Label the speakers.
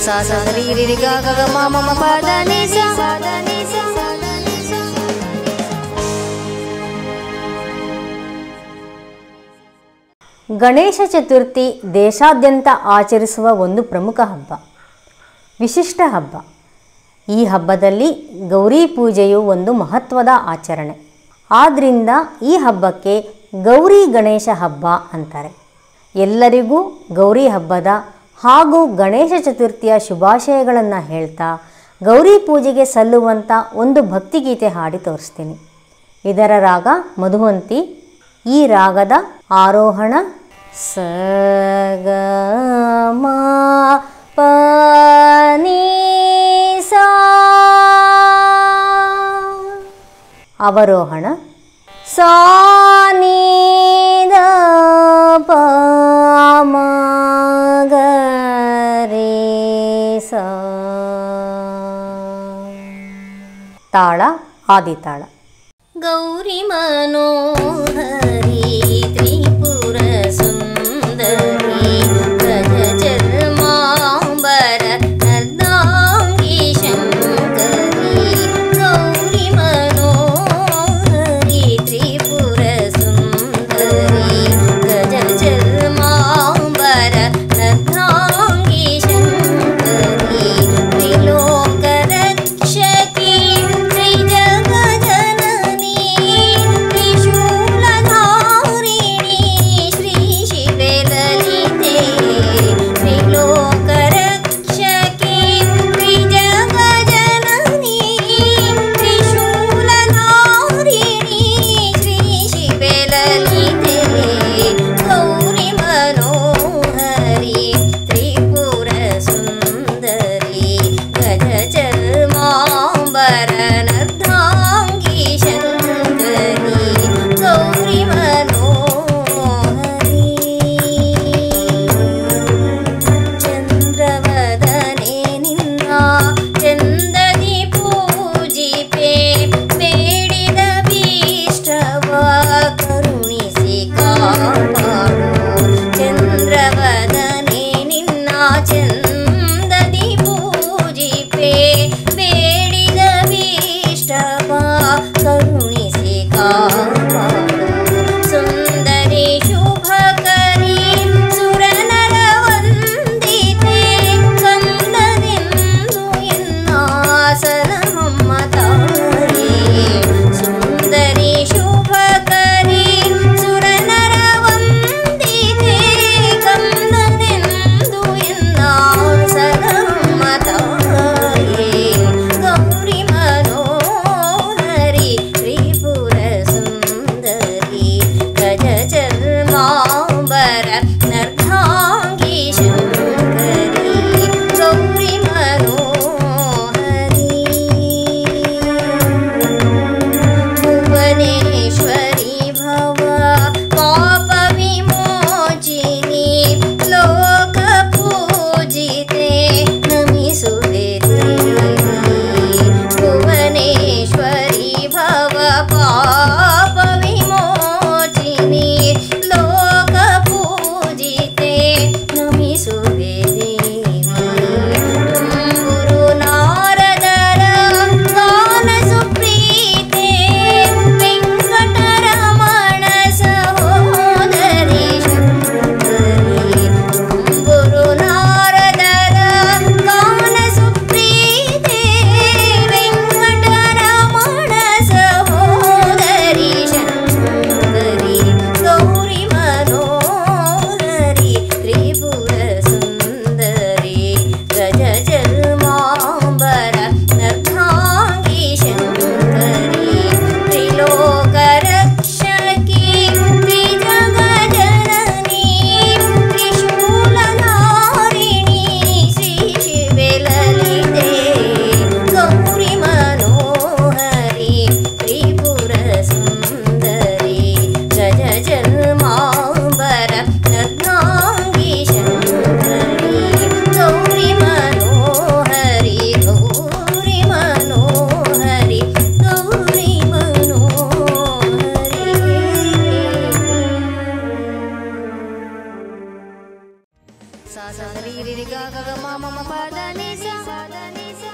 Speaker 1: ಸಾ ಸ ಸ ರಿ ರಿ ರಿ ಗ ಗ ಗ ಮ ಮ ಮ ಪ ದ ನಿ ಸ
Speaker 2: ಗಣೇಶ ಚತುರ್ಥಿ ದೇಶಾದ್ಯಂತ ಆಚರಿಸುವ ಒಂದು ಪ್ರಮುಖ ಹಬ್ಬ ವಿಶಿಷ್ಟ ಹಬ್ಬ ಈ ಹಬ್ಬದಲ್ಲಿ ಗೌರಿ ಪೂಜೆಯು ಒಂದು ಮಹತ್ವದ ಆಚರಣೆ ಆದ್ದರಿಂದ ಈ ಹಬ್ಬಕ್ಕೆ ಗೌರಿ ಗಣೇಶ ಹಬ್ಬ ಅಂತಾರೆ ಎಲ್ಲರಿಗೂ ಗೌರಿ ಹಬ್ಬದ ಹಾಗೂ ಗಣೇಶ ಚತುರ್ಥಿಯ ಶುಭಾಶಯಗಳನ್ನು ಹೇಳ್ತಾ ಗೌರಿ ಪೂಜೆಗೆ ಸಲ್ಲುವಂಥ ಒಂದು ಭಕ್ತಿಗೀತೆ ಹಾಡಿ ತೋರಿಸ್ತೀನಿ ಇದರ ರಾಗ ಮಧುವಂತಿ ಈ ರಾಗದ ಆರೋಹಣ ಸ ಗ ಮ ಪ ನೀ ಸಾ ಅವರೋಹಣ ಸಾ ನೀ ದ ಪ ಮ ಗ ರೇ ಸ ತಾಳ ಆದಿತಾಳ
Speaker 1: ಗೌರಿ ಮನೋಹರಿ ತ್ರಿಪುರ ಸುಂದರಿ ಗಜ ಚರ್ಮಾಂಬರ ನರ್ದಾಂಗಿ ಶಂಕರಿ ಗೌರಿ ಮನೋಹರಿ ತ್ರಿಪುರ ಸುಂದರಿ ಗಜ ಚರ್ಮಾಂಬರ ನರ್ದಾಂಗಿ ಶಂಕರಿ ತ್ರಿಲೋಕ ರಕ್ಷಕಿ ತ್ರಿಜಗಜನನಿ ತ್ರಿಶೂಲಧಾರಿಣಿ ಶ್ರೀ ಶಿವೆ ಲಲಿತೆ ತ್ರಿಲೋಕ ರಕ್ಷಕಿ ತ್ರಿಜಗಜನನಿ ತ್ರಿಶೂಲಧಾರಿಣಿ ಶ್ರೀ ಶಿವೆ ಲಲಿತೆ ಗೌರಿ ಮನೋಹರಿ ತ್ರಿಪುರ ಸುಂದರಿ ಗಜ ಚರ್ಮಾಂಬರ ನರ್ಧಾಂಗಿ ಶಂಕರಿ ಗೌರಿ ಮನೋಹರಿ ಚಂದ್ರವದನೆ ನಿನ್ನ ಚಂದದಿ ಪೂಜಿಪೆ ಬೇಡಿದ ಭೀಷ್ಟವ ಕರುಣಿಸಿ ಕಾಪಾಡು ಚಂದ್ರವದನೆ ನಿನ್ನ ಚಂದದಿ ಪೂಜಿಪೆ ಬೇಡಿದ ಭೀಷ್ಟವ ಕರುಣಿಸಿ ಕಾಪಾಡು ಸುಂದರಿ ಶುಭಕರಿ ಸುರನರ ವಂದಿತೆ ಕಂದನೆಂದು ಎನ್ನಾಸನ ಮಮತಾರಿ ಸುಂದರಿ ಶುಭಕರಿ ಸುರನರ ವಂದಿತೆ ಕಂದನೆಂದು ಎನ್ನಾಸನ ಮಮತಾರಿ ಗೌರಿ ಮನೋಹರಿ ತ್ರಿಪುರ ಸುಂದರಿ ಗಜ ಚರ್ಮಾಂಬರ ನರ್ಧಾಂಗಿ ಶಂಕರಿ ಗೌರಿ ಮನೋಹರಿ ಭುವನೇಶ್ವರಿ ಭವ ಪಾಪ ವಿಮೋಚಿನಿ ಲೋಕ ಪೂಜಿತೆ ನಮಿಸುವೆ ದೇವಿ ಭುವನೇಶ್ವರಿ ಭವ ಪಾಪ ವಿಮೋಚಿನಿ ಲೋಕ ಪೂಜಿತೆ ನಮಿಸುವೆ ದೇವಿ ತುಂಬುರು ನಾರದರ ಗಾನ ಸುಪ್ರೀತೆ ವೆಂಕಟರಮಣ ಸಹೋದರಿ ಶಂಕರಿ ತುಂಬುರು ನಾರದರ ಗಾನ ಸುಪ್ರೀತೆ ವೆಂಕಟರಮಣ ಸಹೋದರಿ ಶಂಕರಿ ಗೌರಿ ಮನೋಹರಿ ತ್ರಿಪುರ ಸುಂದರಿ ಗಜ ಜನ್ಮಾಂಬರ ನರ್ಧಾಂಗಿ ಶಂಕರಿ ತ್ರಿಲೋಕ ರಕ್ಷಕಿ ತ್ರಿಜಗಜನನಿ ತ್ರಿಶೂಲಧಾರಿಣಿ ಶ್ರೀ ಶಿವೆ ಲಲಿತೆ ಗೌರಿ ಮನೋಹರಿ ತ್ರಿಪುರ ಸುಂದರಿ ಗಜ ಜನ್ಮಾಂಬರ ನರ್ಧಾಂಗಿ ಶಂಕರಿ ಗೌರಿ ಮನೋಹರಿ ಗೌರಿ ಮನೋಹರಿ ಗೌರಿ ಮನೋಹರಿ
Speaker 2: ಸ ಸ ರಿ ರಿ ರಿ ಗ ಗ ಗ ಮ ಮ ಮ ಪ ದ ನಿ ಸ